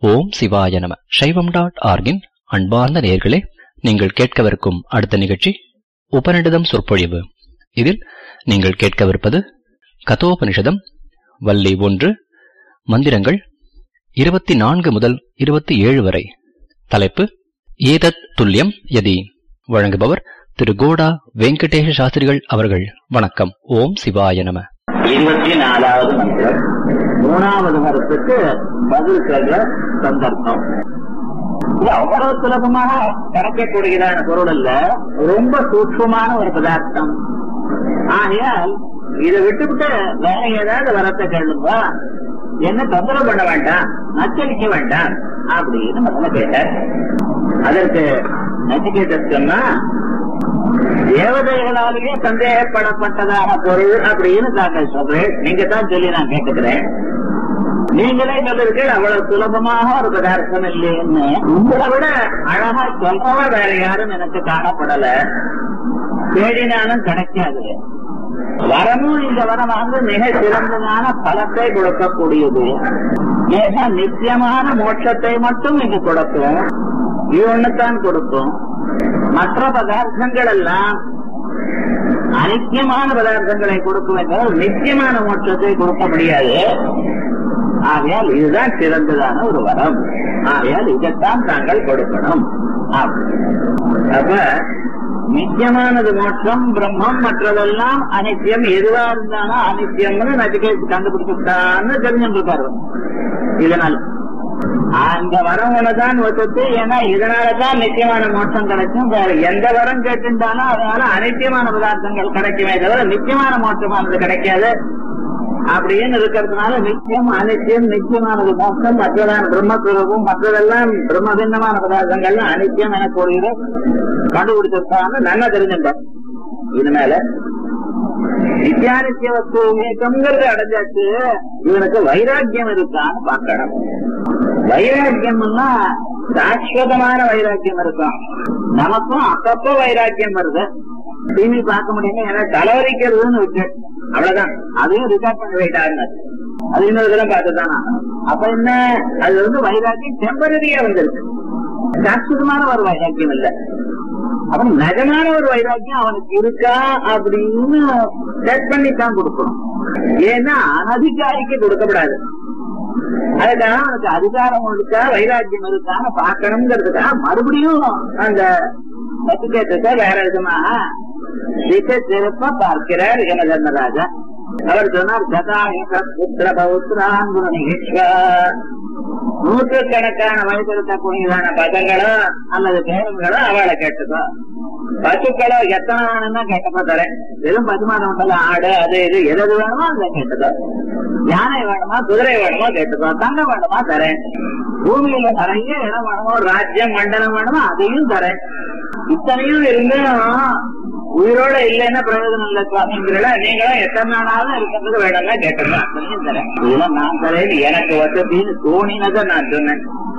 ஓம் சிவாய நம சைவம் டாட் ஆர்கின் அன்பார்ந்த நேயர்களே நீங்கள் கேட்கவிருக்கும் அடுத்த நிகழ்ச்சி உபநிடதம் சொற்பொழிவு இதில் நீங்கள் கேட்கவிருப்பது கதோபனிஷதம் வள்ளி ஒன்று மந்திரங்கள் இருபத்தி நான்கு முதல் இருபத்தி ஏழு வரை தலைப்பு ஏதத் துல்லியம் யதி வழங்குபவர் திரு கோடா வெங்கடேஷ சாஸ்திரிகள் அவர்கள் வணக்கம் ஓம் சிவாய நம இருபத்தி நாலாவது மந்திரம் மூணாவது மரத்துக்கு பதில் சொல்ற சந்தர்ப்பம் இது அவ்வளவு சுலபமாக கிடைக்கக்கூடியதான பொருள் அல்ல ரொம்ப சூட்சமான ஒரு பதார்த்தம் ஆகையால் இதை விட்டுவிட்டு வேற ஏதாவது வரத்தை கேளுங்க என்ன தொந்தரவு பண்ண வேண்டாம் நச்சரிக்க வேண்டாம் அப்படின்னு முதல்ல கேட்டார் அதற்கு நச்சிகேதர் சொன்னா தேவதைகளாலேயே சந்தேகப்படப்பட்டதான பொருள் அப்படின்னு தாங்கள் சொல்றேன் நீங்க தான் சொல்லி நான் கேட்டுக்கிறேன் நீங்களே சொல்லிருக்கீங்க அவ்வளவு சுலபமாக ஒரு பதார்த்தம் இல்லைன்னு உங்களை விட அழகா சொல்றவ வேற யாரும் எனக்கு காணப்படல தேடினாலும் கிடைக்காது வரமும் இந்த வரம் வந்து மிக சிறந்ததான பலத்தை கொடுக்கக்கூடியது ஏன்னா நித்தியமான மோட்சத்தை மட்டும் இது கொடுக்கும் இது ஒண்ணுத்தான் கொடுக்கும் மற்ற பதார்த்தங்கள் எல்லாம் அனித்தியமான பதார்த்தங்களை கொடுக்கும் என்றால் நித்தியமான மோட்சத்தை கொடுக்க முடியாது ஆகையால் இதுதான் சிறந்ததான ஒரு வரம் ஆகையால் இதைத்தான் தாங்கள் கொடுக்கணும் அப்ப நித்தியமானது மோட்சம் பிரம்மம் மற்றதெல்லாம் அனித்தியம் எதுவா இருந்தாலும் அனித்தியம்னு நச்சிகேத்து கண்டுபிடிச்சுட்டான்னு தெரிஞ்சுருக்காரு இதனால் அந்த வரம் ஒண்ணுதான் வசத்து ஏன்னா இதனாலதான் நிச்சயமான மோட்சம் கிடைக்கும் வேற எந்த வரம் கேட்டுட்டாலும் அதனால அனித்தியமான பதார்த்தங்கள் கிடைக்குமே தவிர நிச்சயமான மோட்சமானது கிடைக்காது அப்படின்னு இருக்கிறதுனால நிச்சயம் அனித்தியம் நிச்சயமானது மோட்சம் மற்றதான பிரம்மஸ்வரூபம் மற்றதெல்லாம் பிரம்ம பின்னமான பதார்த்தங்கள்லாம் அனித்தியம் என கூறுகிறது கண்டுபிடிச்சிருக்கான்னு நல்லா தெரிஞ்சுட்டேன் இனிமேல நித்தியானித்திய வஸ்து விவேகம்ங்கிறது அடைஞ்சாச்சு இவனுக்கு வைராக்கியம் இருக்கான்னு பார்க்கணும் வைராக்கியம்னா சாஸ்வதமான வைராக்கியம் இருக்கும் நமக்கும் அப்பப்போ வைராக்கியம் வருது டிவி பார்க்க முடியுமா ஏன்னா தலைவரிக்கிறதுன்னு இருக்கு அவ்வளவுதான் அதையும் ரிகார்ட் பண்ண போயிட்டாருங்க அது இன்னொரு தடவை பார்த்துதான் அப்ப என்ன அது வந்து வைராக்கியம் டெம்பரரியா வந்திருக்கு சாஸ்வதமான ஒரு வைராக்கியம் இல்ல அவன் நிஜமான ஒரு வைராக்கியம் அவனுக்கு இருக்கா அப்படின்னு செட் பண்ணி தான் கொடுக்கணும் ஏன்னா அனதிகாரிக்கு கொடுக்கப்படாது அதுக்காக அவனுக்கு அதிகாரம் இருக்கா வைராக்கியம் இருக்கான்னு பார்க்கணுங்கிறதுக்காக மறுபடியும் அந்த நச்சிகேதத்தை வேற விதமா திசை திருப்ப பார்க்கிறார் யம தர்மராஜா அவர் சொன்னார் கதாயுக புத்திர பௌத்திராங்குணீஸ்வா நூற்றுக்கணக்கான வயசு இருக்கக்கூடியதான பதங்களோ அல்லது பேருங்களோ அவளை கேட்டுக்கோ பசுக்களோ எத்தனை வேணும்னா கேட்டப்போ தரேன் வெறும் பசுமானம் உண்டல ஆடு அது இது எது வேணுமோ அதை கேட்டுக்கோ யானை வேணுமா குதிரை வேணுமோ கேட்டுக்கோ தங்கம் வேணுமா தரேன் பூமியில நிறைய இடம் வேணுமோ ராஜ்யம் மண்டலம் வேணுமோ அதையும் தரேன் இத்தனையும் இருந்தும் உயிரோட இல்லைன்னா பிரயோஜனம் இல்ல சுவாமிங்கிறல நீங்களும் எத்தனை நாளாவது இருக்கிறது வேணும்னா கேட்டுங்க அத்தனையும் தரேன் இதெல்லாம் நான் தரேன் எனக்கு வசதின்னு தோணினதை நான் சொன்னேன்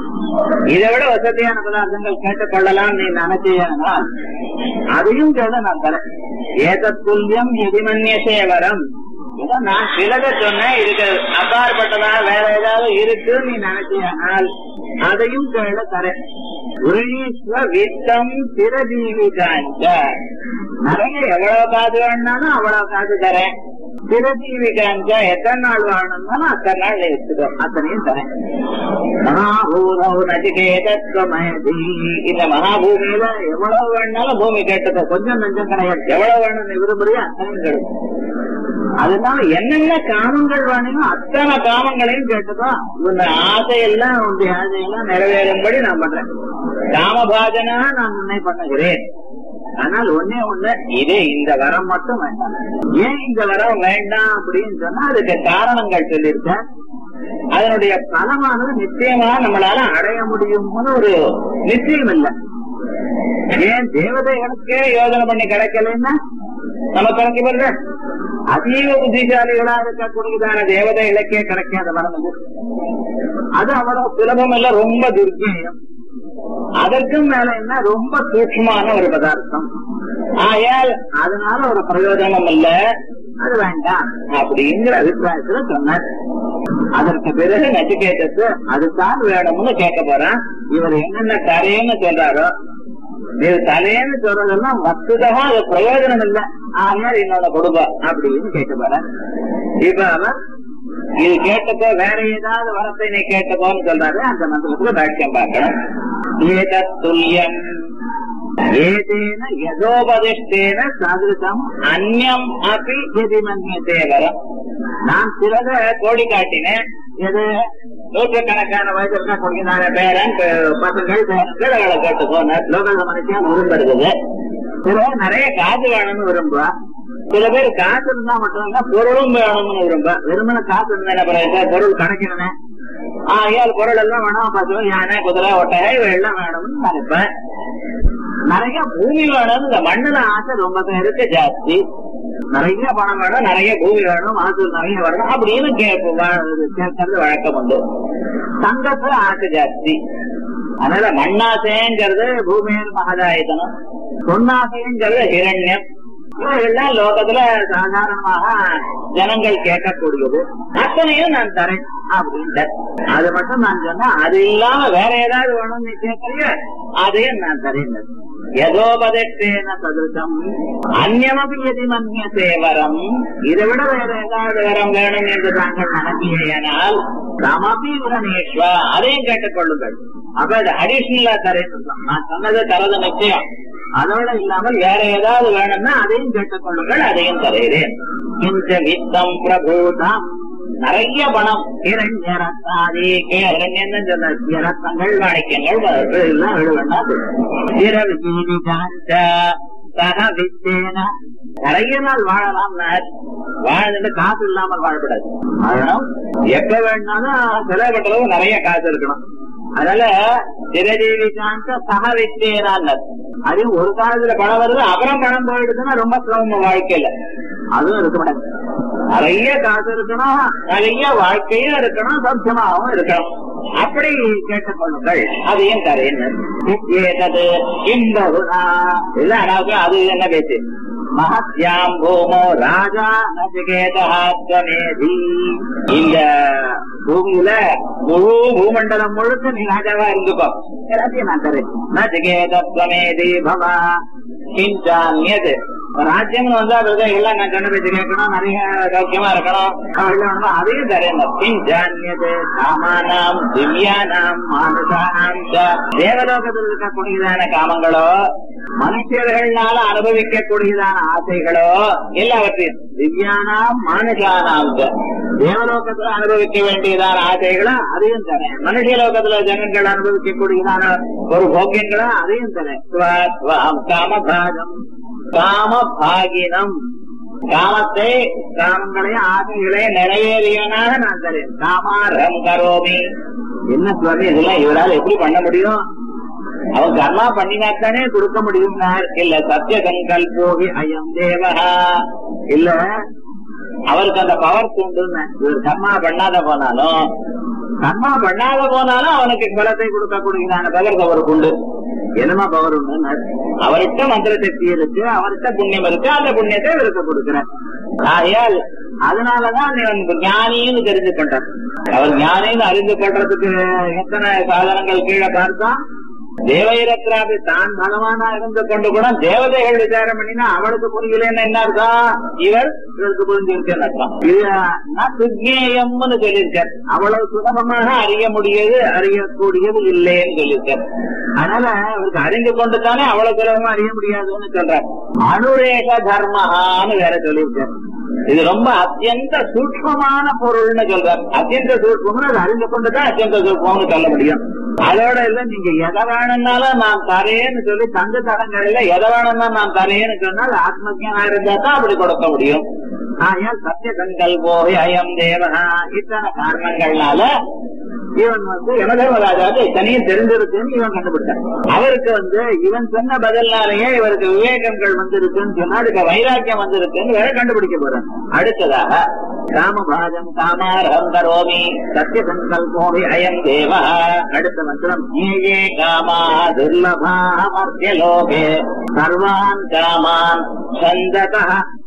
இதை விட வசதியான பதார்த்தங்கள் கேட்டுக்கொள்ளலாம் நீ நினைச்சீங்கன்னா அதையும் கேட நான் தரேன் ஏதத்துல்யம் எதிமன்யசே வரம் இதை நான் சிலத சொன்னேன் இதுக்கு அப்பாற்பட்டதா வேற ஏதாவது இருக்கு நீ நினைச்சியானால் அதையும் கேள தரேன் உருணீஸ்வ வித்தம் சிரஜீவிகாஞ்ச நிறைய எவ்வளவு காசு வேணும்னாலும் அவ்வளவு காசு தரேன் சிரஜீவிகாஞ்ச எத்தனை நாள் வாழணும்னாலும் அத்தனை நாள் எடுத்துக்கோ அத்தனையும் தரேன் மகாபூதம் நச்சிகேதத்வமயதி இந்த மகாபூமியில எவ்வளவு வேணும்னாலும் பூமி கேட்டுக்கோ கொஞ்சம் நஞ்சம் கிடையாது எவ்வளவு வேணும்னு விரும்புறியோ அத்தனையும் கிடைக்கும் அதனால என்னென்ன காமங்கள் வேணுமோ அத்தனை காமங்களையும் கேட்டுக்கோ உன் ஆசையெல்லாம் உன்னுடைய ஆசையெல்லாம் நிறைவேறும்படி நான் பண்றேன் காமபாஜனா நான் உன்னை பண்ணுகிறேன் ஆனால் ஒன்னே ஒண்ணு இது இந்த வரம் மட்டும் வேண்டாம் ஏன் இந்த வரம் வேண்டாம் அப்படின்னு சொன்னா அதுக்கு காரணங்கள் சொல்லியிருக்கேன் அதனுடைய பலமானது நிச்சயமா நம்மளால அடைய முடியும்னு ஒரு நிச்சயம் இல்லை ஏன் தேவதைகளுக்கே யோஜனை பண்ணி கிடைக்கலன்னா நமக்கு கிடைக்க அதீவ புத்திசாலிகளா இருக்கக்கூடியதான தேவதைகளுக்கே கிடைக்காத வரம் அது அது அவ்வளவு சுலபம் இல்ல ரொம்ப துர்க்கியம் அதற்கும் மேல என்ன ரொம்ப சூக்மமான ஒரு பதார்த்தம் ஆயால் அதனால ஒரு பிரயோஜனம் இல்ல அது வேண்டாம் அப்படிங்கிற அபிப்பிராயத்துல சொன்னார் அதற்கு பிறகு நச்சிகேதத்து அதுதான் வேணும்னு கேட்க போறான் இவர் என்னென்ன தரேன்னு சொல்றாரோ இது தலைன்னு சொல்றதெல்லாம் வஸ்துதா அது பிரயோஜனம் இல்ல ஆனால் என்னோட குடும்பம் அப்படின்னு கேட்க போறான் இப்ப அவன் இது கேட்டப்போ வேற ஏதாவது வரத்தை நீ கேட்டப்போன்னு சொல்றாரு அந்த மந்திரத்துல பாக்கியம் பார்க்கணும் ஏதத் துல்லியம் ஏதேன யதோபதிஷ்டேன சதுருதம் அந்யம் அப்படி எதி மன்யத்தே வரம் நான் சிலத கோடி காட்டினேன் எது நூற்றுக்கணக்கான வயசுல கொடுக்கிறாங்க பேரன் பே- பசங்கள் பேரன்கள் அவளை கேட்டு போனார் லோகல மனுஷன் விரும்புறது சில நிறைய காசு வேணும்னு விரும்புவா சில பேர் காசு இருந்தா மட்டும் இல்ல பொருளும் வேணும்னு விரும்புவா வெறுமன காசு இருந்தா என்ன பண்ணுறது பொருள் கணக்கினேன் ஆகையால் பொருள் எல்லாம் வேணும் பசு யானை குதிரை ஒட்டகை இவை எல்லாம் வேணும்னு நினைப்பேன் நிறைய பூமி வேணும் இந்த மண்ணுல ஆசை ரொம்ப பேருக்கு ஜாஸ்தி நிறைய பணம் வேணும் நிறைய பூமி வேணும் மனசு நிறைய வரணும் அப்படின்னு கேட்ப- வா- கேட்கறது வழக்கம் உண்டு தங்கத்துல ஆசை ஜாஸ்தி அதனால மண்ணாசைங்கிறது பூமியில் மகதாயுதனம் பொன்னாசைங்கிறது ஹிரண்யம் இவைகள்லாம் லோகத்துல சாதாரணமாக ஜனங்கள் கேட்கக்கூடியது அத்தனையும் நான் தரேன் அப்படின்ட்டு அது மட்டும் நான் சொன்னேன் அது இல்லாம வேற ஏதாவது வேணும்னு நீ கேட்கறிய அதையும் நான் தரேன் யதோபதேன சதுசம் அந்யமபி எதி மன்யசே வரம் இதை விட வேற ஏதாவது வரம் வேணும் என்று தாங்கள் நினைப்பீர்கள் சமபி உடனேஸ்வா அதையும் கேட்டுக்கொள்ளுங்கள் அப்ப இது அடிஷனலா தரேன் நான் சொன்னது தரது நிச்சயம் அதோட இல்லாமல் வேற ஏதாவது வேணும்னா அதையும் கேட்டுக்கொள்ளுங்கள் அதையும் தருகிறேன் கிஞ்ச வித்தம் பிரபூதம் நிறைய பணம் இரண்ய ரத்னாதி இரண்யம் சொன்ன ரத்னங்கள் மாணிக்கங்கள் எல்லாம் விடுவேண்டாம் சக வித்தேன நிறைய நாள் வாழலாம் வாழ்ந்துட்டு காசு இல்லாமல் வாழக்கூடாது வாழணும் எப்ப வேணாலும் செலவு பண்றது நிறைய காசு இருக்கணும் அதனால சிரஜீவி காந்த சக வித்தேனான் அது ஒரு காலத்துல பணம் வருது அப்புறம் பணம் போயிடுதுன்னா ரொம்ப சிரமம் வாழ்க்கையில அதுவும் இருக்க மாட்டாங்க நிறைய காசு இருக்கணும் நிறைய வாழ்க்கையும் இருக்கணும் சௌக்கியமாகவும் இருக்கணும் அப்படி கேட்டுக்கொள்ளுங்கள் அதையும் தரேன் ஏதது இம்பகுனா இல்ல அனாவசியம் அது என்ன பேச்சு மகத்யாம் பூமோ ராஜா நச்சிகேதமேதி இந்த பூமியில முழு பூமண்டலம் முழுக்க நீ ராஜாவா இருந்துக்கோ எல்லாத்தையும் நான் தரேன் நச்சிகேதமேதி பவா கிஞ்சான்யது ராஜ்யம்னு வந்தா அது எல்லாம் நான் கண்டு பேச்சு கேட்கணும் நிறைய சௌக்கியமா இருக்கணும் அவர்கள் வேணுமா அதையும் தரேன் கிஞ்சான்யது காமானாம் திவ்யானாம் மானுஷானாம் ச. தேவலோகத்தில் இருக்கக்கூடியதான காமங்களோ மனுஷர்களால அனுபவிக்கக்கூடியதான ஆசைகளோ எல்லாவற்றையும் திவ்யானாம் மானுஷானாம் ச. தேவலோகத்துல அனுபவிக்க வேண்டியதான ஆசைகளோ அதையும் தரேன் மனுஷ லோகத்துல ஜனங்கள் அனுபவிக்கக்கூடியதான ஒரு போக்கியங்களோ அதையும் தரேன் ஸ்வ ஸ்வம் காமபாகம் காமபாகினம் காமத்தை காமங்களை ஆசைகளை நிறைவேறியவனாக நான் தரேன் காமாரம் கரோமி என்ன சுவாமி இதெல்லாம் இவரால் எப்படி பண்ண முடியும் அவன் கர்மா பண்ணினாத்தானே கொடுக்க முடியும் இல்ல சத்திய சங்கல்போகி அயம் தேவஹா இல்ல அவருக்கு அந்த பவர் உண்டுன்னு இவர் கர்மா பண்ணாத போனாலும் கர்மா பண்ணாத போனாலும் அவனுக்கு பலத்தை கொடுக்கக்கூடியதான பவர் அவருக்கு உண்டு என்னமா பவர் உண்டு அவர்கிட்ட மந்திர சக்தி இருக்கு அவர்கிட்ட புண்ணியம் இருக்கு அந்த புண்ணியத்தை இவருக்கு கொடுக்கிறார் ஆகையால் அதனாலதான் இவன் ஞானின்னு தெரிந்து கொண்டார் அவர் ஞானின்னு அறிந்து கொள்றதுக்கு எத்தனை சாதனங்கள் கீழே பார்த்தான் தேவைரத்ராபி தான் பகவானா இருந்து கொண்டு கூட தேவதைகள் விசாரம் பண்ணினா அவளுக்கு புரியலன்னு என்ன அர்த்தம் இவர் இவருக்கு புரிஞ்சிருக்கேன்னு அர்த்தம் இது நான் சுக்ஞேயம்னு சொல்லியிருக்கார் அவ்வளவு சுலபமாக அறிய முடியாது அறியக்கூடியது இல்லைன்னு சொல்லியிருக்கார் அதனால அவருக்கு அறிந்து கொண்டு தானே அவ்வளவு சுலபமா அறிய முடியாதுன்னு சொல்றார் அனுரேக தர்மஹான்னு வேற சொல்லியிருக்கார் இது ரொம்ப அத்தியந்த சூட்சமான பொருள்னு சொல்றார் அத்தியந்த சூட்சம்னு அது அறிந்து கொண்டுதான் அத்தியந்த சூட்சம்னு சொல்ல முடியும் அதோட இல்ல நீங்க எதை வேணும்னாலும் நான் தரேன்னு சொல்லி தங்க தடங்கள்ல எதை வேணும்னா நான் தரேன்னு சொன்னால் ஆத்மஜனா இருந்தா தான் அப்படி கொடுக்க முடியும் ஆகையால் சத்திய சங்கல்போய் அயம் தேவகா இத்தனை காரணங்கள்னால இவன் வந்து யமதர்மராஜாவுக்கு இத்தனையும் தெரிஞ்சிருக்குன்னு இவன் கண்டுபிடிச்சான் அவருக்கு வந்து இவன் சொன்ன பதில்னாலேயே இவருக்கு விவேகங்கள் வந்திருக்குன்னு சொன்னா அதுக்கு வைராக்கியம் வந்திருக்குன்னு வேற கண்டுபிடிக்க போறான் அடுத்ததாக காமபாஜம் காமாரகம் கரோமி சத்திய சங்கல்போமி அயம் தேவா அடுத்த மந்திரம் ஏ காமா துர்லபா மத்திய லோகே சர்வான் காமான் சந்ததா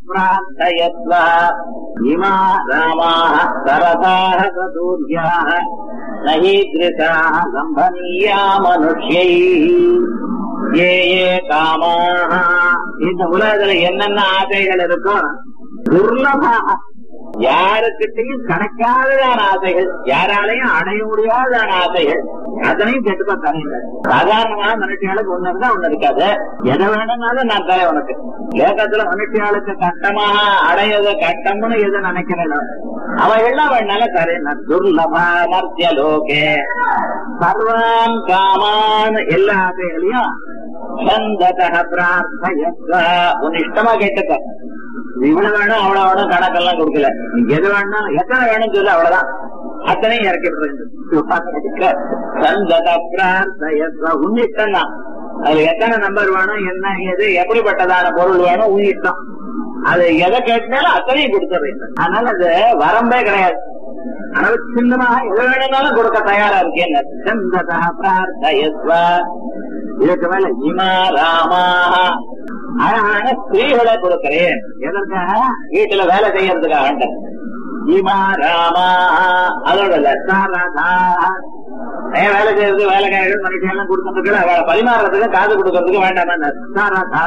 பிரார்த்தயத்வா இமா ராமாः சரதாः சதூர்யாः நஹீத்ரிசாः சம்பனீயா மனுஷ்யைः ஏ ஏ காமாக இந்த உலகத்துல என்னென்ன ஆசைகள் இருக்கோ துர்லபாக யாருக்கிட்டையும் கிடைக்காததான ஆசைகள் யாராலையும் அடைய முடியாததான ஆசைகள் அதனையும் கெட்டுப்பா தரையில சாதாரணமா மனுஷியாளுக்கு ஒண்ணு இருந்தா ஒண்ணு இருக்காது எதை வேணும்னாலும் நான் தரேன் உனக்கு லோகத்துல மனுஷியாளுக்கு கட்டமாக அடையது கட்டம்னு எது நினைக்கிறேன் அவன் எல்லாம் வேணாலும் தரேன் துர்லபா மர்த்திய லோகே சர்வான் காமான் எல்லா ஆசைகளையும் சந்ததக பிரார்த்தயத்வா உன் இஷ்டமா கேட்டுக்க இவ்வளவு வேணும் அவ்வளவு வேணும் கணக்கெல்லாம் கொடுக்கல நீ எது வேணும் எத்தனை வேணும் சொல்லு அவ்வளவுதான் அத்தனையும் இறக்கி விடுறேன் சந்தத பிரார்த்தயத்வா உன் இஷ்டம் தான் அதுல எத்தனை நம்பர் வேணும் என்ன எது எப்படிப்பட்டதான பொருள் வேணும் உன் இஷ்டம் அது எதை கேட்டாலும் அத்தனையும் கொடுத்துறேன் அதனால அது வரம்பே கிடையாது அளவு சின்னமாக எது வேணும்னாலும் கொடுக்க தயாரா இருக்கேன் சந்ததா பிரார்த்தயத்வா இதுக்கு மேல இமா ராமா அழகான ஸ்திரீகளை கொடுக்கிறேன் எதற்காக வீட்டுல வேலை செய்யறதுக்காக வேண்டாம் இமா ராமா அதோட இல்ல சாரதா ஏன் வேலை செய்யறது வேலைக்காரர்கள் மனுஷன் கொடுக்கறதுக்கு அவளை பரிமாறுறதுக்கு காது கொடுக்கறதுக்கு வேண்டாம் சாரதா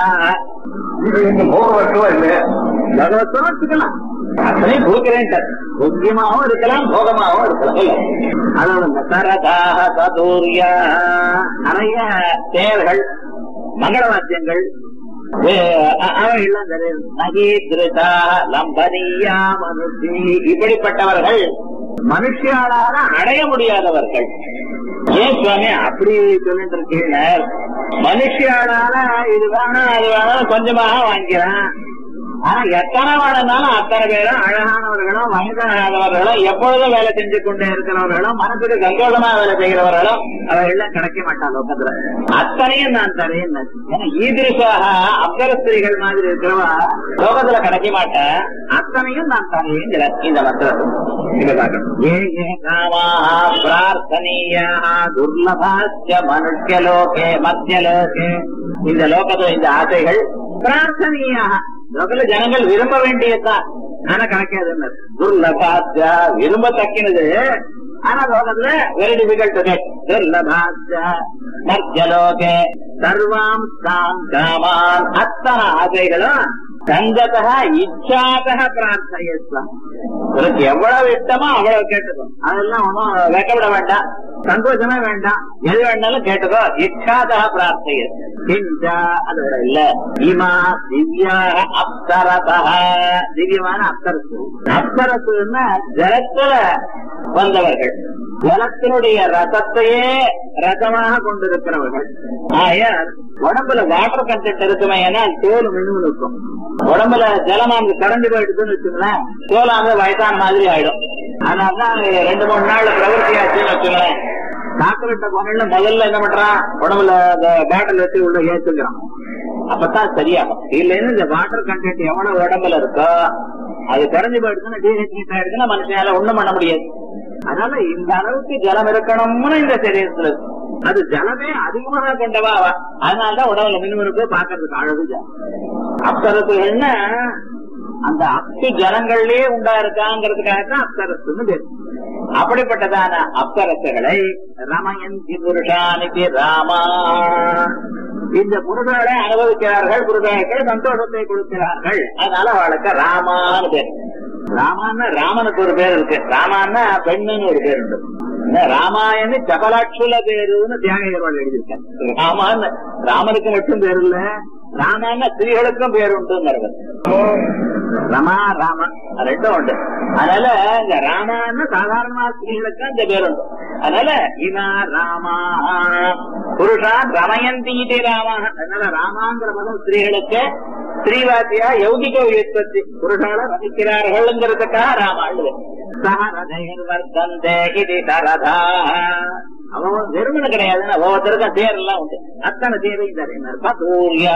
பகவத்துவம் வச்சுக்கலாம் அத்தனையும் கொடுக்கிறேன் முக்கியமாவும் இருக்கலாம் போகமாவும் இருக்கலாம் அதோட இந்த சரதாக சதூரியா நிறைய தேர்கள் மங்கள வாத்தியங்கள் இப்படிப்பட்டவர்கள் மனுஷியாளால அடைய முடியாதவர்கள் ஏன் சுவாமி அப்படி சொல்லிட்டு இருக்கீங்க மனுஷியாளால இது வேணும் அது வேணும் கொஞ்சமாக வாங்கிக்கிறான் ஆனா எத்தனை வேணும்னாலும் அத்தனை பேரும் அழகானவர்களும் வயதானவர்களும் எப்பொழுதும் வேலை செஞ்சு கொண்டே இருக்கிறவர்களும் மனசுக்கு சந்தோஷமா வேலை செய்கிறவர்களும் அவர்கள் கிடைக்க மாட்டான் லோகத்துல அத்தனையும் நான் தரேன் ஏன்னா ஈதிருஷாக அப்சர ஸ்திரீகள் மாதிரி இருக்கிறவா லோகத்துல கிடைக்க மாட்டேன் அத்தனையும் நான் தரேங்கிற இந்த மந்திரம் இங்க பார்க்கணும் ஏ ஏ காமாக பிரார்த்தனீயா துர்லபாஸ்ய மனுஷ்யலோகே மத்தியலோகே இந்த லோகத்துல இந்த ஆசைகள் பிரார்த்தனீயாக லோகல ஜனங்கள் விரும்ப வேண்டியதுதான் ஆனா கிடைக்காதுன்னு துர்லபாத்யா விரும்ப தக்கினது ஆனா லோகத்துல வெரி டிஃபிகல்ட் டு கெட் துர்லபாத்யா மர்ஜலோகே சர்வாம் தாம் காமான் அத்தனை ஆசைகளும் சங்கதக இச்சாதக பிரார்த்தயத்வா உனக்கு எவ்வளவு இஷ்டமோ அவ்வளவு கேட்டுக்கோ அதெல்லாம் ஒன்றும் வெக்கப்பட வேண்டாம் சந்தோஷமே வேண்டாம் எது வேணாலும் கேட்டுக்கோ இச்சாதக பிரார்த்தைய கிஞ்சா அதோட இல்ல இமா திவ்யா அப்சரதா திவ்யமான அப்சரசு அப்சரசுன்னா ஜலத்துல வந்தவர்கள் ஜலத்தினுடைய ரசத்தையே ரசமாக கொண்டிருக்கிறவர்கள் ஆயார் உடம்புல வாட்டர் கண்டென்ட் இருக்குமே ஏன்னா தோல் மினு இருக்கும் உடம்புல ஜலம் அங்க கரண்டு போயிடுதுன்னு வச்சுங்களேன் தோல் அங்க வயசான மாதிரி ஆயிடும் அதனாலதான் ரெண்டு மூணு நாள் பிரவர்த்தி ஆச்சுன்னு வச்சுங்களேன் டாக்டர்கிட்ட போன முதல்ல என்ன பண்றான் உடம்புல அந்த பாட்டில் வச்சு உள்ள ஏத்துக்கிறான் அப்பதான் சரியாகும் இல்லைன்னு இந்த வாட்டர் கண்டென்ட் எவ்வளவு உடம்புல இருக்கோ அது குறைஞ்சு போயிடுச்சுன்னா டீஹைட்ரேட் ஆயிடுச்சுன்னா மனுஷனால ஒண்ணும் பண்ண முடியாது அதனால இந்த அளவுக்கு ஜலம் இருக்கணும்னு இந்த சரீரத்துல இருக்கு. அது ஜலமே அதிகமாக கொண்டவா அவ அதனாலதான் உடம்புல மின்மிருப்பு பாக்குறதுக்கு அழகு அப்சரசுகள்னா அந்த அப்சு ஜலங்கள்லயே உண்டா இருக்காங்கிறதுக்காகத்தான் அப்சரசுன்னு பேரு அப்படிப்பட்டதான அப்சரசுகளை ரமயந்தி புருஷானிக்கு ராமா இந்த புருஷர்களை அனுபவிக்கிறார்கள் புருஷர்கள் சந்தோஷத்தை கொடுக்கிறார்கள் அதனால அவளுக்கு ராமான்னு பேர் ராமான்னா ராமனுக்கு ஒரு பேர் இருக்கு ராமான்னா பெண்ணுன்னு ஒரு பேர் உண்டு இந்த ராமாயண சபலாட்சுல பேருன்னு தியாகர்கள் எழுதியிருக்கேன் ராமான்னு ராமனுக்கு மட்டும் பேர் இல்ல ராமான்னா ஸ்திரீகளுக்கும் பேர் உண்டுங்கிறது ரமா ராம ரெண்டும் உண்டு அதனால இந்த ராமான்னு சாதாரணமா ஸ்திரீகளுக்கு அந்த பேர் உண்டு அதனால இமா ராமா புருஷா ரமயந்தி இதே ராமா அதனால ராமாங்கிற பதம் ஸ்திரீகளுக்கு ஸ்ரீவாசியா யௌகிக உற்பத்தி புருஷால ரசிக்கிறார்கள்ங்கிறதுக்காக ராமா எழுது சஹரதைகள் வர்த்தந்தே இது சரதா அவன் வெறுமனு கிடையாதுன்னா ஒவ்வொருத்தருக்கும் தேர் எல்லாம் உண்டு அத்தனை தேவையும் தரேன் பசூரியா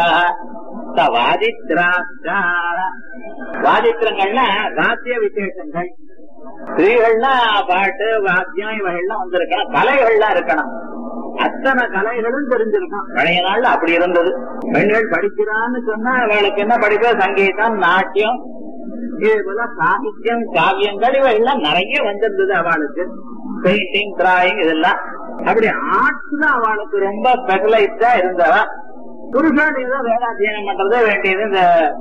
வாதித்ராட்சா வாதித்திரங்கள்னா வாத்திய விசேஷங்கள் ஸ்திரீகள்னா பாட்டு வாத்தியம் இவைகள்லாம் வந்திருக்கணும் கலைகள்லாம் இருக்கணும் அத்தனை கலைகளும் தெரிஞ்சிருக்கும் பழைய நாள்ல அப்படி இருந்தது பெண்கள் படிக்கிறான்னு சொன்னா அவளுக்கு என்ன படிப்பு சங்கீதம் நாட்டியம் இதே போல சாகித்யம் காவியங்கள் இவையெல்லாம் நிறைய வந்திருந்தது அவளுக்கு பெயிண்டிங் டிராயிங் இதெல்லாம் அப்படி ஆர்ட்ஸ் தான் அவளுக்கு ரொம்ப ஸ்பெஷலைஸ்டா இருந்தவ புருஷன் ஏதோ வேதாத்தியனம் பண்றது வேண்டியது இந்த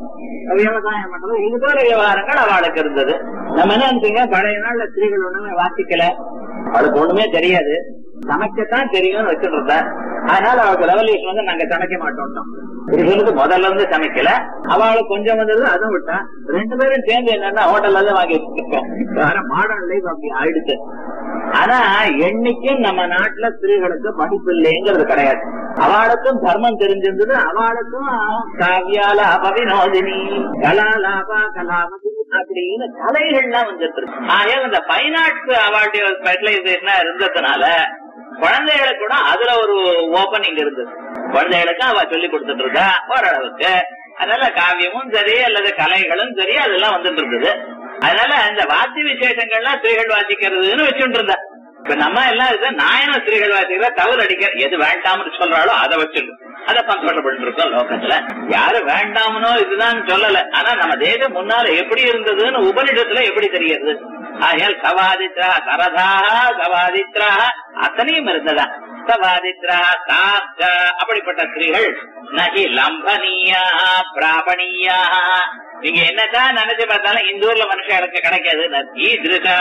விவசாயம் பண்றது இது போல விவகாரங்கள் அவளுக்கு இருந்தது நம்ம என்ன நினைச்சீங்க பழைய நாள்ல ஸ்திரீகள் ஒண்ணுமே வாசிக்கல அவளுக்கு ஒண்ணுமே தெரியாது சமைக்கத்தான் தெரியும்னு வச்சுட்டு இருந்தா அதனால அவளுக்கு ரெவல்யூஷன் வந்து நாங்க சமைக்க மாட்டோம் புருஷனுக்கு முதல்ல இருந்து சமைக்கல அவளுக்கு கொஞ்சம் வந்தது அதுவும் விட்டா ரெண்டு பேரும் சேர்ந்து என்னன்னா ஹோட்டல்ல தான் வாங்கி வச்சிருக்கோம் வேற மாடர்ன் லைஃப் அப்படி ஆயிடுச்சு ஆனா என்னைக்கும் நம்ம நாட்டுல ஸ்திரீகளுக்கு படிப்பு இல்லைங்கிறது கிடையாது அவளுக்கும் தர்மம் தெரிஞ்சிருந்தது அவளுக்கும் காவியால அபவினோதினி கலாலாபா கலாபதி அப்படின்னு கலைகள்லாம் வந்துட்டு இருக்கு ஆகையால் இந்த ஃபைன் ஆர்ட்ஸ் அவார்டு ஸ்பெஷலைசேஷனா இருந்ததுனால குழந்தைகளுக்கு கூட அதுல ஒரு ஓபனிங் இருந்தது குழந்தைகளுக்கு அவ சொல்லி கொடுத்துட்டு இருக்கா ஓரளவுக்கு அதனால காவியமும் சரி அல்லது கலைகளும் சரி அதெல்லாம் வந்துட்டு இருந்தது அதனால இந்த வாத்திய விசேஷங்கள்லாம் ஸ்திரீகள் வாசிக்கிறதுன்னு வச்சுட்டு இருந்தா இப்ப நம்ம எல்லாம் இது நாயன ஸ்திரீகள் வாசிக்கிற தவறு அடிக்கிற எது வேண்டாம்னு சொல்றாளோ அதை வச்சுட்டு அதை சந்தோஷப்பட்டு இருக்கோம் லோகத்துல யாரு வேண்டாமனோ இதுதான் சொல்லல ஆனா நம்ம தேசம் முன்னால எப்படி இருந்ததுன்னு உபனிடத்துல எப்படி தெரியுது ஆகையால் சவாதித்ரா சரதாக சவாதித்ரா அத்தனையும் இருந்ததா சவாதித்ரா தாப்த அப்படிப்பட்ட ஸ்திரீகள் நகி லம்பனியா பிராபணியா நீங்க என்னதான் நினைச்சு பார்த்தாலும் இந்த ஊர்ல மனுஷங்களுக்கு கிடைக்காது ஈதிருஷா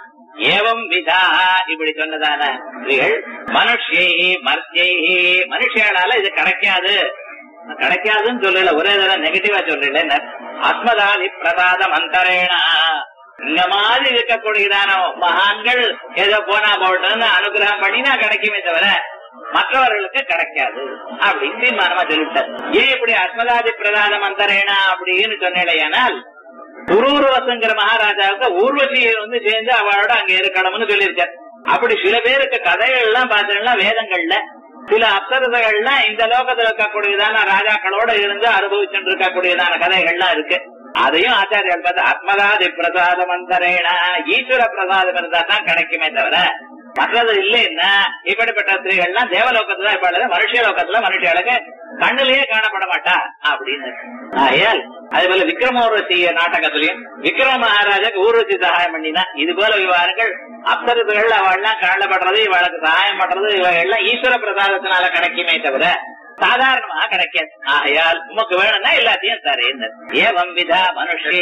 ஏவம் விதா இப்படி சொன்னதான ஸ்திரீகள் மனுஷை மர்த்தியை மனுஷியால இது கிடைக்காது கிடைக்காதுன்னு சொல்லல ஒரே தடவை நெகட்டிவா சொல்லல ஆத்மதாதி பிரசாதம் அந்தரேனா இந்த மாதிரி இருக்கக்கூடியதான மகான்கள் ஏதோ போனா போட்டோன்னு அனுகிரகம் பண்ணினா கிடைக்குமே தவிர மற்றவர்களுக்கு கிடைக்காது அப்படின்னு தீர்மானமா சொல்லிட்டார் ஏன் இப்படி அஸ்மதாதி பிரதானம் அந்தரேனா அப்படின்னு சொன்னேனால் துருவசுங்கிற மகாராஜாவுக்கு ஊர்வசியை வந்து சேர்ந்து அவளோட அங்க இருக்கணும்னு சொல்லியிருக்கார் அப்படி சில பேருக்கு கதைகள் எல்லாம் பார்த்தீங்கன்னா வேதங்கள்ல சில அப்சரசகள்லாம் இந்த லோகத்துல இருக்கக்கூடியதான ராஜாக்களோட இருந்து அனுபவிச்சுட்டு இருக்கக்கூடியதான கதைகள்லாம் இருக்கு அதையும் ஆச்சாரியர்கள் பார்த்து ஆத்மதாதி பிரசாதம் அந்தரேனா ஈஸ்வர பிரசாதம் இருந்தா தான் கிடைக்குமே தவிர மற்றது இல்லைன்னா இப்படிப்பட்ட ஸ்திரீகள்லாம் தேவலோகத்துல இப்ப மனுஷ லோகத்துல மனுஷர்களுக்கு கண்ணிலேயே காணப்பட மாட்டா அப்படின்னு ஆயால் அதே போல விக்ரம ஊர்வசி நாடகத்திலையும் விக்ரம மகாராஜாக்கு ஊர்வசி சகாயம் பண்ணினா இது போல விவகாரங்கள் அப்சரத்துகள் அவள்லாம் காணப்படுறது இவளுக்கு சகாயம் பண்றது இவைகள்லாம் ஈஸ்வர பிரசாதத்தினால கிடைக்குமே தவிர சாதாரணமாக கிடைக்காது ஆகையால் உமக்கு வேணும்னா எல்லாத்தையும் தரேன் ஏவம் விதா மனுஷே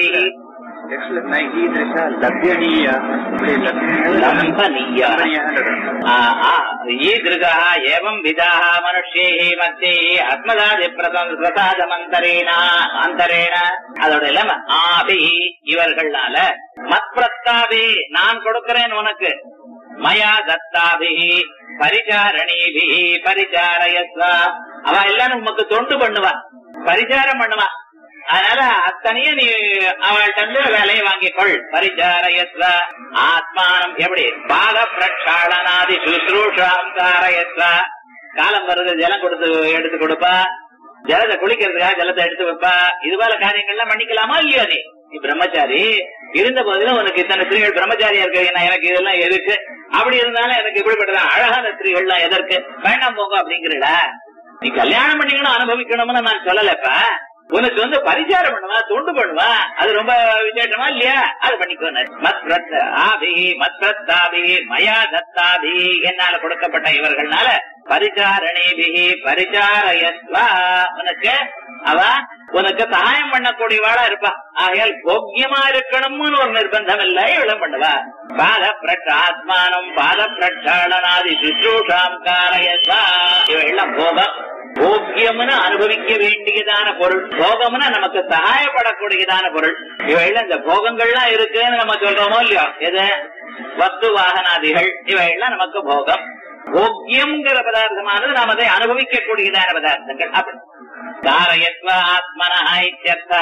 ஈதృగः एवं विधाः मनुष्यैः मध्यैः ஆத்மதாதி பிரசாதமந்தரேன அந்தரேன அதோட இல்லாம ஆபி இவர்களால மத்பிரஸ்தாபி நான் கொடுக்கிறேன் உனக்கு மயா தத்தாபி பரிச்சாரணீபி பரிச்சாரயஸ்வா அவ எல்லாரும் உமக்கு தொண்டு பண்ணுவா பரிச்சாரம் பண்ணுவா அதனால அத்தனையும் நீ அவள்கிட்ட இருந்து வேலையை வாங்கிக்கொள் பரிச்சாரயஸ்வ ஆத்மானம் எப்படி பாக பிரக்ஷாளனாதி சுசுரூஷாம் காரயஸ்வ காலம் வருது ஜலம் கொடுத்து எடுத்து கொடுப்பா ஜலத்தை குளிக்கிறதுக்காக ஜலத்தை எடுத்து வைப்பா இது போல காரியங்கள்லாம் பண்ணிக்கலாமா இல்லையா நீ நீ பிரம்மச்சாரி இருந்த போதிலும் உனக்கு இத்தனை ஸ்திரீகள் பிரம்மச்சாரியா இருக்கு எனக்கு இதெல்லாம் எதுக்கு அப்படி இருந்தாலும் எனக்கு இப்படிப்பட்டதான் அழகான ஸ்திரீகள்லாம் எதற்கு வேண்டாம் போங்க அப்படிங்கிறடா நீ கல்யாணம் பண்ணிக்கணும் அனுபவிக்கணும்னு நான் சொல்லலப்பா உனக்கு வந்து பரிச்சாரம் பண்ணுவா தொண்டு பண்ணுவா அது ரொம்ப விசேஷமா இல்லையா அது பண்ணிக்கோ மத் ஆபி மத்ரத்தாபி மயா தத்தாபி என்னால கொடுக்கப்பட்ட இவர்கள்னால பரிச்சாரணேபிகி பரிச்சாரயஸ்வா உனக்கு அவ உனக்கு சகாயம் பண்ணக்கூடியவாளா இருப்பா ஆகையால் போக்கியமா இருக்கணும்னு ஒரு நிர்பந்தம் இல்ல இவ்வளவு பண்ணுவா பாத பிரட்ச ஆத்மானம் பாத பிரட்சாளனாதி சுஷ்ரூஷாம் காரயஸ்வா இவையெல்லாம் போகம் போக்கியம்னு அனுபவிக்க வேண்டியதான பொருள் போகம்னா நமக்கு சகாயப்படக்கூடியதான பொருள் இவையெல்லாம் இந்த போகங்கள்லாம் இருக்குன்னு நம்ம சொல்றோமோ இல்லையோ எது வஸ்து வாகனாதிகள் இவையெல்லாம் நமக்கு போகம் போக்கியம்ங்கிற பதார்த்தமானது நாம் அதை அனுபவிக்க கூடியதான பதார்த்தங்கள் அப்படி தாரயத்வ ஆத்மனா இத்தியர்த்த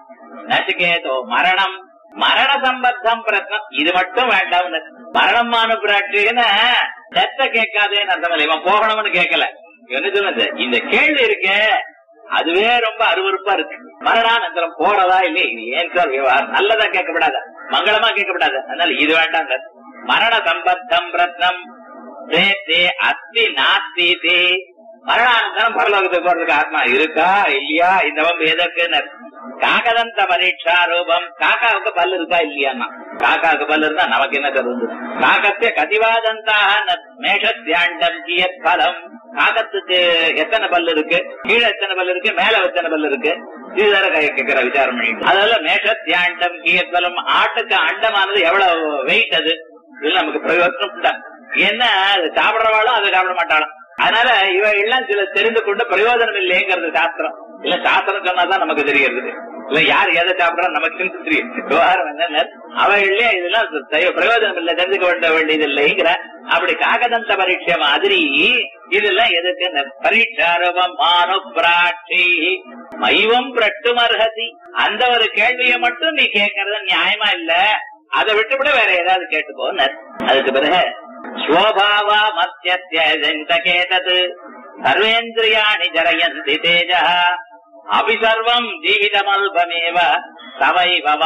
நசிகேதோ மரணம் மரண சம்பத்தம் பிரச்சனம் இது மட்டும் வேண்டாம் மரணம் அனுப்புறாட்டுன்னு செத்த கேட்காதேன்னு அர்த்தம் இல்லை இவன் போகணும்னு கேட்கல என்ன சொன்னது இந்த கேள்வி இருக்கு அதுவே ரொம்ப அருவறுப்பா இருக்கு மரணானந்தரம் போறதா இல்லை இது ஏன் சார் விவகாரம் நல்லதா கேட்கப்படாத மங்களமா கேட்கப்படாத அதனால இது வேண்டாம் சார் மரண சம்பத்தம் ரத்னம் பிரேத்தே அஸ்தி நாஸ்தி தே மரணானந்தரம் பரலோகத்துக்கு போறதுக்கு ஆத்மா இருக்கா இல்லையா இந்த வம்பு எதற்குன்னு காகதந்த பரீட்சா ரூபம் காக்காவுக்கு பல்லு இருக்கா இல்லையாமா காக்காவுக்கு பல்லு இருந்தா நமக்கு என்ன தருது காக்கத்திய கதிவாதந்தாக மேஷத்தியாண்டம் கியத் பலம் காகத்துக்கு எத்தனை பல்லு இருக்கு கீழே எத்தனை பல்லு இருக்கு மேல எத்தனை பல்லு இருக்கு இதுதான கேட்கிற விசாரம் பண்ணிட்டு அதனால மேஷத்தியாண்டம் கியத் பலம் ஆட்டுக்கு அண்டமானது எவ்வளவு வெயிட் அது இது நமக்கு பிரயோஜனம் தான் என்ன அது சாப்பிடுறவாளும் அதை சாப்பிட மாட்டாளாம் அதனால இவ எல்லாம் சில தெரிந்து கொண்டு பிரயோஜனம் இல்லைங்கிறது சாஸ்திரம் இல்ல சாஸ்திரம் சொன்னாதான் நமக்கு தெரிகிறது இல்ல யார் எதை சாப்பிடறா நமக்கு தெரியும் விவகாரம் என்ன அவைகளே இதெல்லாம் தெ- பிரயோஜனம் இல்லை தெரிஞ்சுக்க வேண்ட வேண்டியது இல்லைங்கிற அப்படி காகதந்த பரீட்சை மாதிரி இதெல்லாம் எதுக்கு இந்த பரீட்சாரூபம் மானு பிராட்சி மைவம் பிரட்டுமர்ஹதி அந்த ஒரு கேள்வியை மட்டும் நீ கேட்கறது நியாயமா இல்ல அதை விட்டுவிட வேற ஏதாவது கேட்டுக்கோன்னு அதுக்கு பிறகு ஸ்வபாவா மத்தியத்யேதத் சர்வேந்திரியாணி ஜரயந்தி தேஜ அபிசர்வம் ஜீவிதமல்பமேவ தவை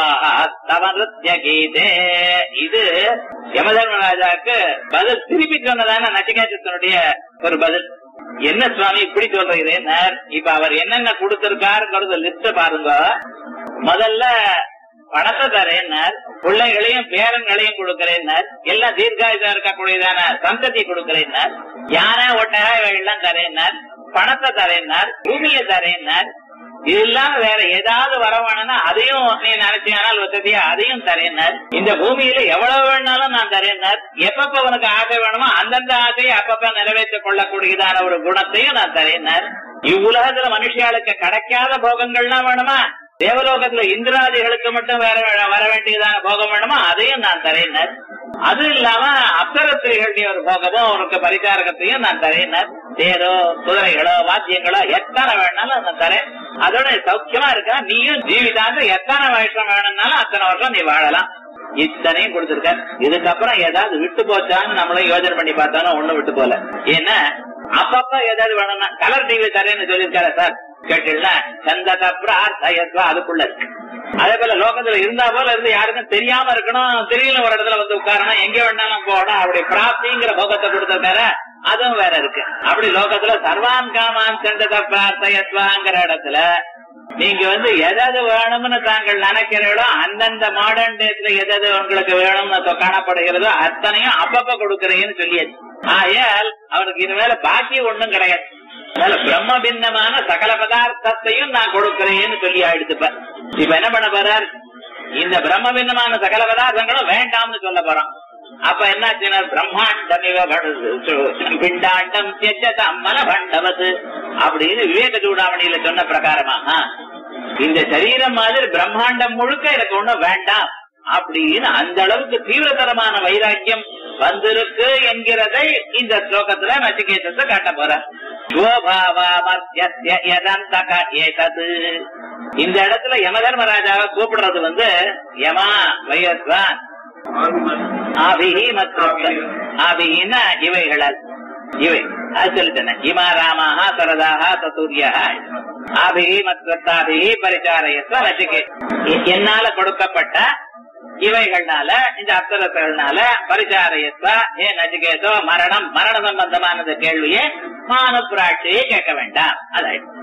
தவ நிருத்திய கீதே இது யமதர்மராஜாக்கு பதில் திருப்பி சொன்னதான நச்சிகேதத்தினுடைய ஒரு பதில் என்ன சுவாமி இப்படி சொல்றீங்க இப்ப அவர் என்னென்ன கொடுத்திருக்காருங்கிறது லிஸ்ட் பாருங்க முதல்ல பணத்தை தரேன்னார் பிள்ளைகளையும் பேரன்களையும் கொடுக்கிறேன்னார் எல்லாம் தீர்காயுதா இருக்கக்கூடியதான சந்ததி கொடுக்கிறேன்னார் யானை ஒட்டக எல்லாம் தரேன்னார் பணத்தை தரேன்னார் பூமியை தரேன்னார் இதெல்லாம் வேற ஏதாவது வரவானா அதையும் நீ நினைச்சியானால் வசதியா அதையும் தரேன்னார் இந்த பூமியில எவ்வளவு வேணாலும் நான் தரேன்னார் எப்பப்ப உனக்கு ஆசை வேணுமோ அந்தந்த ஆசையை அப்பப்ப நிறைவேற்றிக் கொள்ளக்கூடியதான ஒரு குணத்தையும் நான் தரேன்னார் இவ்வுலகத்துல மனுஷியாளுக்கு கிடைக்காத போகங்கள்லாம் வேணுமா தேவலோகத்துல இந்திராதிகளுக்கு மட்டும் வேற வே- வர வேண்டியதான போகம் வேணுமா அதையும் நான் தரேனர் அது இல்லாம அப்சரத்திரிகளுடைய ஒரு போகமோ உனக்கு பரிகாரகத்தையும் நான் தரேனர் தேரோ குதிரைகளோ வாத்தியங்களோ எத்தனை வேணாலும் நான் தரேன் அதோட சௌக்கியமா இருக்க நீயும் ஜீவிதாங்க எத்தனை வருஷம் வேணும்னாலும் அத்தனை வருஷம் நீ வாழலாம் இத்தனையும் கொடுத்திருக்க இதுக்கப்புறம் ஏதாவது விட்டு போச்சான்னு நம்மளும் யோசனை பண்ணி பார்த்தாலும் ஒண்ணும் விட்டு போல ஏன்னா அப்பப்ப ஏதாவது வேணும்னா கலர் டிவி தரேன்னு சொல்லியிருக்காரு சார் கேட்டீங்களா சந்தத பிரார்த்தயத்வா அதுக்குள்ள இருக்கு அதே போல லோகத்துல இருந்தா போல இருந்து யாருக்கும் தெரியாம இருக்கணும் தெரியல ஒரு இடத்துல வந்து உட்காரணும் எங்க வேணாலும் போகணும் அப்படி பிராப்திங்கிற போகத்தை கொடுத்திருக்காரு அதுவும் வேற இருக்கு அப்படி லோகத்துல சர்வான் காமான் சந்தத பிரார்த்தயத்வாங்கிற இடத்துல நீங்க வந்து எதாவது வேணும்னு தாங்கள் நினைக்கிறீங்களோ அந்தந்த மாடர்ன் டேஸ்ல எதாவது உங்களுக்கு வேணும்னு தொ- காணப்படுகிறதோ அத்தனையும் அப்பப்ப கொடுக்கறேன்னு சொல்லியாச்சு ஆயால் அவனுக்கு இனிமேல பாக்கி ஒண்ணும் கிடையாது அதனால பிரம்ம பின்னமான சகல பதார்த்தத்தையும் நான் கொடுக்கிறேன்னு சொல்லி ஆயிடுத்துப்ப இப்ப என்ன பண்ண போறார் இந்த பிரம்ம பின்னமான சகல பதார்த்தங்களும் வேண்டாம்னு சொல்ல போறான் அப்ப என்னாச்சுன்னா பிரம்மாண்டம் இவ படு- பிண்டாண்டம் தியஜத அம்மன பண்டவது அப்படின்னு விவேக சூடாமணியில சொன்ன பிரகாரமாக இந்த சரீரம் மாதிரி பிரம்மாண்டம் முழுக்க எனக்கு ஒண்ணும் வேண்டாம் அப்படின்னு அந்த அளவுக்கு தீவிரதரமான வைராக்கியம் வந்திருக்கு என்கிறதை இந்த ஸ்லோகத்துல நச்சிகேதத்தை காட்ட போற இந்த இடத்துல யமதர்மராஜாவை கூப்பிடுறது வந்து யமா வயஸ்வான் ஆபிஹி மற்றும் ஆபிஹின்னா இவைகளால் இவை அது சொல்லிட்டேன் இமா ராமாக சரதாக சசூரியா ஆபிஹி மத்வத்தாபிஹி பரிச்சாரயத்வ நச்சிகே என்னால கொடுக்கப்பட்ட இவைகள்னால இந்த அப்சரசர்கள்னால பரிச்சாரயத்வ ஏ நச்சிகேதோ மரணம் மரண சம்பந்தமானது கேள்வியே மானு பிராட்சியை கேட்க வேண்டாம் அதாயிடும்